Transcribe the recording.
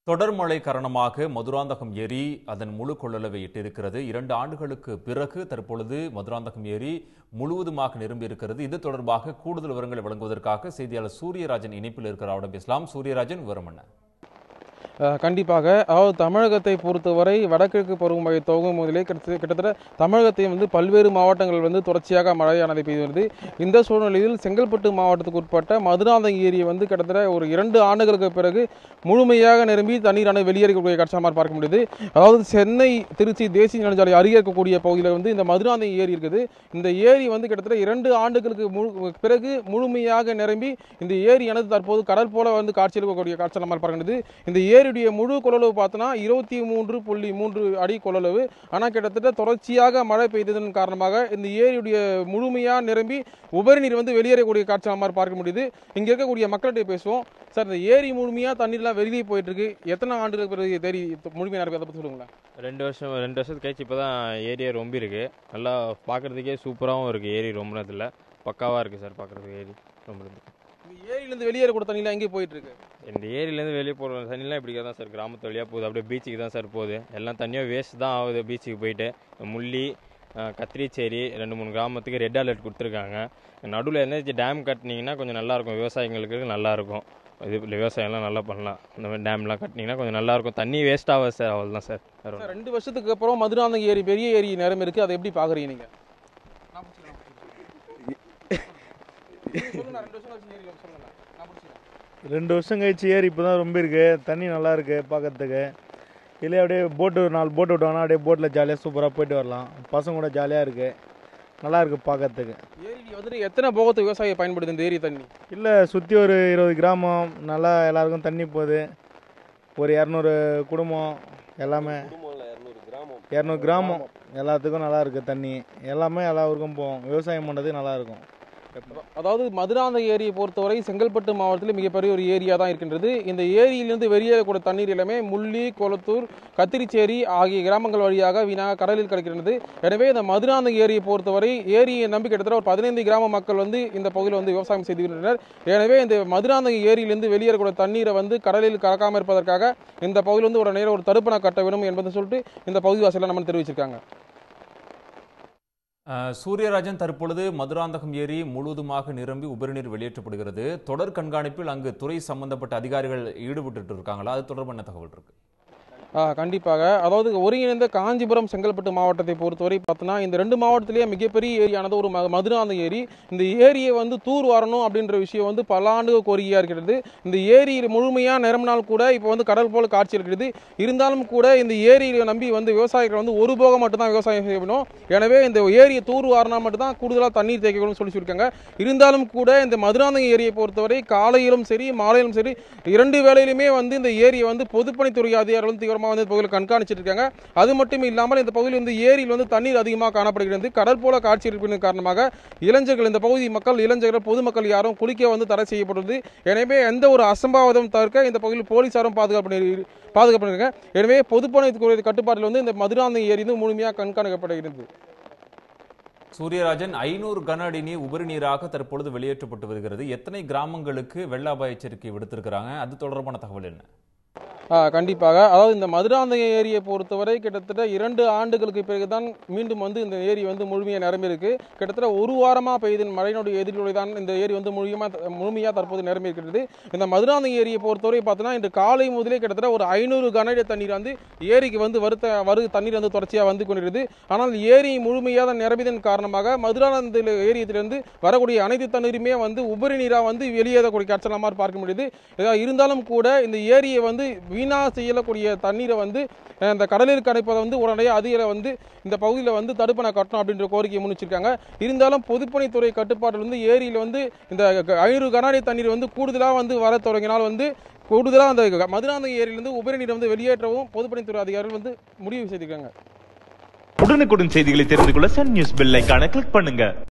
தொடர் மழை காரணமாக மதுராந்தகம் ஏரி அதன் முழு கொள்ளளவை எட்டியிருக்கிறது இரண்டு ஆண்டுகளுக்கு பிறகு தற்பொழுது மதுராந்தகம் ஏரி முழுவதுமாக நிரம்பி இருக்கிறது இது தொடர்பாக கூடுதல் விவரங்களை வழங்குவதற்காக செய்தியாளர் சூரியராஜன் இணைப்பில் இருக்கிற அவரிடம் பேசலாம் சூரியராஜன் விவரம் என்ன அஹ் கண்டிப்பாக அதாவது தமிழகத்தை பொறுத்தவரை வடகிழக்கு பருவமழை துவங்கும் முதலே கிட்டத்தட்ட கிட்டத்தட்ட தமிழகத்தையும் வந்து பல்வேறு மாவட்டங்கள் வந்து தொடர்ச்சியாக மழையானதை பெய்து வருது இந்த சூழ்நிலையில் செங்கல்பட்டு மாவட்டத்துக்கு உட்பட்ட மதுராந்தகம் ஏரி வந்து கிட்டத்தட்ட ஒரு இரண்டு ஆண்டுகளுக்கு பிறகு முழுமையாக நிரம்பி தண்ணீரானது வெளியேறக்கூடிய காட்சியாக பார்க்க முடியுது அதாவது சென்னை திருச்சி தேசிய நெடுஞ்சாலை அருகே இருக்கக்கூடிய பகுதியில் வந்து இந்த மதுராந்தகம் ஏரி இருக்குது இந்த ஏரி வந்து கிட்டத்தட்ட இரண்டு ஆண்டுகளுக்கு முழு பிறகு முழுமையாக நிரம்பி இந்த ஏரியானது தற்போது கடல் போல வந்து காட்சியளிக்கக்கூடிய காட்சி நம்ம பார்க்கின்றது இந்த ஏரியுடைய முழு கொள்ளளவு பார்த்தோன்னா இருபத்தி மூன்று புள்ளி மூன்று அடி கொள்ளளவு ஆனால் கிட்டத்தட்ட தொடர்ச்சியாக மழை பெய்ததன் காரணமாக இந்த ஏரியுடைய முழுமையாக நிரம்பி உபரி நீர் வந்து வெளியேறக்கூடிய காட்சி நம்ம பார்க்க முடியுது இங்கே இருக்கக்கூடிய மக்கள்கிட்ட பேசுவோம் சார் இந்த ஏரி முழுமையாக தண்ணீர்லாம் வெளியே போயிட்டு இருக்கு எத்தனை ஆண்டுகளுக்கு பிறகு தேரி முழுமையாக நடக்குது அதை பற்றி சொல்லுங்களேன் ரெண்டு வருஷம் ரெண்டு வருஷத்துக்கு கழிச்சு இப்போ தான் ஏரியா ரொம்ப இருக்கு நல்லா பார்க்குறதுக்கே சூப்பராகவும் இருக்குது ஏரி ரொம்பினதில்ல பக்காவாக இருக்குது சார் பார்க்குறதுக்கு ஏரி ரொம்ப இந்த ஏரியிலேருந்து வெளியேறக்கூடிய தண்ணிலாம் எங்கே போயிட்டு இருக்கு இந்த ஏரியிலேருந்து வெளியே போகிற தண்ணிலாம் இப்படி தான் சார் கிராமத்து வழியாக போகுது அப்படியே பீச்சுக்கு தான் சார் போகுது எல்லாம் தண்ணியும் வேஸ்ட் தான் ஆகுது பீச்சுக்கு போயிட்டு முள்ளி அஹ், கத்திரிச்சேரி ரெண்டு மூணு கிராமத்துக்கு ரெட் அலர்ட் கொடுத்துருக்காங்க நடுவில் என்னாச்சு டேம் கட்டினீங்கன்னா கொஞ்சம் நல்லாயிருக்கும் விவசாயிங்களுக்கு நல்லாயிருக்கும் இது விவசாயம்லாம் நல்லா பண்ணலாம் இந்த மாதிரி டேம்லாம் கட்டினீங்கன்னா கொஞ்சம் நல்லாயிருக்கும் தண்ணி வேஸ்ட் ஆகாது சார் அவ்வளோதான் சார் வேற ஒண்ணும் சார் ரெண்டு வருஷத்துக்கு அப்புறம் மதுராந்தகம் ஏரி பெரிய ஏரி நிரம்பி இருக்கு அதை எப்படி பார்க்குறீங்க நீங்கள் ரெண்டு வருஷம் கழிச்சு ஏரி இப்போ தான் ரொம்ப இருக்கு தண்ணி நல்லா இருக்கு பார்க்கறதுக்கு இல்லையே அப்படியே போட்டு ஒரு நாலு போட்டு விட்டாங்கன்னா அப்படியே போட்டில் ஜாலியாக சூப்பராக போயிட்டு வரலாம் பசங்க கூட ஜாலியாக இருக்கு நல்லா இருக்கு பார்க்கறதுக்கு ஏரி வந்துட்டு எத்தனை போகத்து விவசாயம் பயன்படுது இந்த ஏரி தண்ணி இல்லை சுற்றி ஒரு இருபது கிராமம் நல்லா எல்லாருக்கும் தண்ணி போகுது ஒரு இரநூறு குடும்பம் எல்லாமே இரநூறு கிராமம் எல்லாத்துக்கும் நல்லா இருக்கு தண்ணி எல்லாமே எல்லா ஊருக்கும் போகும் விவசாயம் பண்ணுறதுக்கு நல்லா இருக்கும் அதாவது மதுராந்தகம் ஏரியை பொறுத்தவரை செங்கல்பட்டு மாவட்டத்தில் மிகப்பெரிய ஒரு ஏரியா தான் இருக்கின்றது இந்த ஏரியிலிருந்து வெளியேறக்கூடிய தண்ணீர் எல்லாமே முள்ளி கொளத்தூர் கத்திரிச்சேரி ஆகிய கிராமங்கள் வழியாக வீணாக கடலில் கிடைக்கிறது எனவே இந்த மதுராந்தகம் ஏரியை பொறுத்தவரை ஏரியை நம்பி கிட்டத்தட்ட ஒரு பதினைந்து கிராம மக்கள் வந்து இந்த பகுதியில் வந்து விவசாயம் செய்து வருகின்றனர் எனவே இந்த மதுராந்தகம் ஏரியிலிருந்து வெளியேறக்கூடிய தண்ணீரை வந்து கடலில் கலக்காமல் இருப்பதற்காக இந்த பகுதியில் வந்து ஒரு நேரம் ஒரு தடுப்பணை கட்ட வேண்டும் என்பதை சொல்லிட்டு இந்த பகுதி வாசலில் நம்ம தெரிவிச்சிருக்காங்க அஹ், சூரியராஜன் தற்பொழுது மதுராந்தகம் ஏரி முழுவதுமாக நிரம்பி உபரிநீர் வெளியேற்றப்படுகிறது தொடர் கண்காணிப்பில் அங்கு துறை சம்பந்தப்பட்ட அதிகாரிகள் ஈடுபட்டு இருக்காங்களா அது தொடர்பான தகவல் இருக்கு ஆ, கண்டிப்பாக அதாவது ஒருங்கிணைந்த காஞ்சிபுரம் செங்கல்பட்டு மாவட்டத்தை பொறுத்தவரை பார்த்தோன்னா இந்த ரெண்டு மாவட்டத்திலேயே மிகப்பெரிய ஏரியானது ஒரு ம- மதுராந்த ஏரி இந்த ஏரியை வந்து தூர் வரணும் அப்படின்ற விஷயம் வந்து பல ஆண்டு கோரிக்கையாக இருக்கிறது இந்த ஏரி முழுமையாக நிரம்பினால் கூட இப்போ வந்து கடல் போல காட்சி இருக்கிறது இருந்தாலும் கூட இந்த ஏரியை நம்பி வந்து விவசாயிகள் வந்து ஒரு போகம் மட்டும்தான் விவசாயம் செய்யணும் எனவே இந்த ஏரியை தூர் வாரினா மட்டும்தான் கூடுதலாக தண்ணீர் தேக்கணும்னு சொல்லி சொல்லியிருக்காங்க இருந்தாலும் கூட இந்த மதுராந்தகம் ஏரியை பொறுத்தவரை காலையிலும் சரி மாலையிலும் சரி இரண்டு வேளையிலுமே வந்து இந்த ஏரியை வந்து பொதுப்பணித்துறை அதிகாரிகள் வந்து தீவிரமாக வந்து இந்த பகுதியில் கண்காணிச்சிட்டு இருக்காங்க அது மட்டும் இல்லாமல் இந்த பகுதியில் வந்து ஏரியில் வந்து தண்ணீர் அதிகமாக காணப்படுகிறது கடல் போல காட்சி இருப்பின் காரணமாக இளைஞர்கள் இந்த பகுதி மக்கள் இளைஞர்கள் பொதுமக்கள் யாரும் குளிக்க வந்து தடை செய்யப்பட்டுள்ளது எனவே எந்த ஒரு அசம்பாவிதம் தவிர்க்க இந்த பகுதியில் போலீசாரும் பாதுகாப்பு பண்ணி- பாதுகாப்பு பண்ணிருக்காங்க எனவே பொதுப்பணித்துறை கட்டுப்பாட்டில் வந்து இந்த மதுராந்தகம் ஏரி வந்து முழுமையாக கண்காணிக்கப்படுகிறது சூரியராஜன் ஐநூறு கன அடி நீர் உபரி நீராக தற்பொழுது வெளியேற்றப்பட்டு வருகிறது எத்தனை கிராமங்களுக்கு வெள்ள அபாய எச்சரிக்கை விடுத்திருக்கிறாங்க அது தொடர்பான தகவல் என்ன ஆ, கண்டிப்பாக அதாவது இந்த மதுராந்தகம் ஏரியை பொறுத்தவரை கிட்டத்தட்ட இரண்டு ஆண்டுகளுக்கு பிறகுதான் மீண்டும் வந்து இந்த ஏரி வந்து முழுமையாக நிரம்பி இருக்கு கிட்டத்தட்ட ஒரு வாரமாக பெய்த மழையினுடைய எதிர்வொலி தான் இந்த ஏரி வந்து முழுமையாக முழுமையாக தற்போது நிரம்பி இருக்கிறது இந்த மதுராந்தகம் ஏரியை பொறுத்தவரை பார்த்தோன்னா இன்று காலை முதலே கிட்டத்தட்ட ஒரு ஐநூறு கனஅடி தண்ணீர் வந்து ஏரிக்கு வந்து வருத்த வரு தண்ணீர் வந்து தொடர்ச்சியாக வந்து கொண்டிருக்கிறது ஆனால் ஏரி முழுமையாக நிரம்பியதன் காரணமாக மதுராந்த ஏரியத்திலிருந்து வரக்கூடிய அனைத்து தண்ணீருமே வந்து உபரி நீராக வந்து வெளியேறக்கூடிய காட்சலாம் மாதிரி பார்க்க முடியுது இதா- இருந்தாலும் கூட இந்த ஏரியை வந்து வீணா செய்யக்கூடிய தண்ணீரை வந்து அஹ், இந்த கடலில் கடைப்பதை வந்து உடனடியாக அதிக வந்து இந்த பகுதியில் வந்து தடுப்பணை கட்டணும் அப்படின்ற கோரிக்கையை முன்னிச்சிருக்காங்க இருந்தாலும் பொதுப்பணித்துறை கட்டுப்பாட்டில் வந்து ஏரியில் வந்து இந்த க- ஐநூறு கனஅடி தண்ணீர் வந்து கூடுதலாக வந்து வர தொடங்கினால் வந்து கூடுதலாக அந்த க- மதுராந்தகம் ஏரியிலிருந்து உபரி நீரை வந்து வெளியேற்றவும் பொதுப்பணித்துறை அதிகாரிகள் வந்து முடிவு செய்திருக்காங்க உடனுக்குடன் செய்திகளை தெரிந்து கொள்ள சன் நியூஸ் பெல் ஐகானை கிளிக் பண்ணுங்க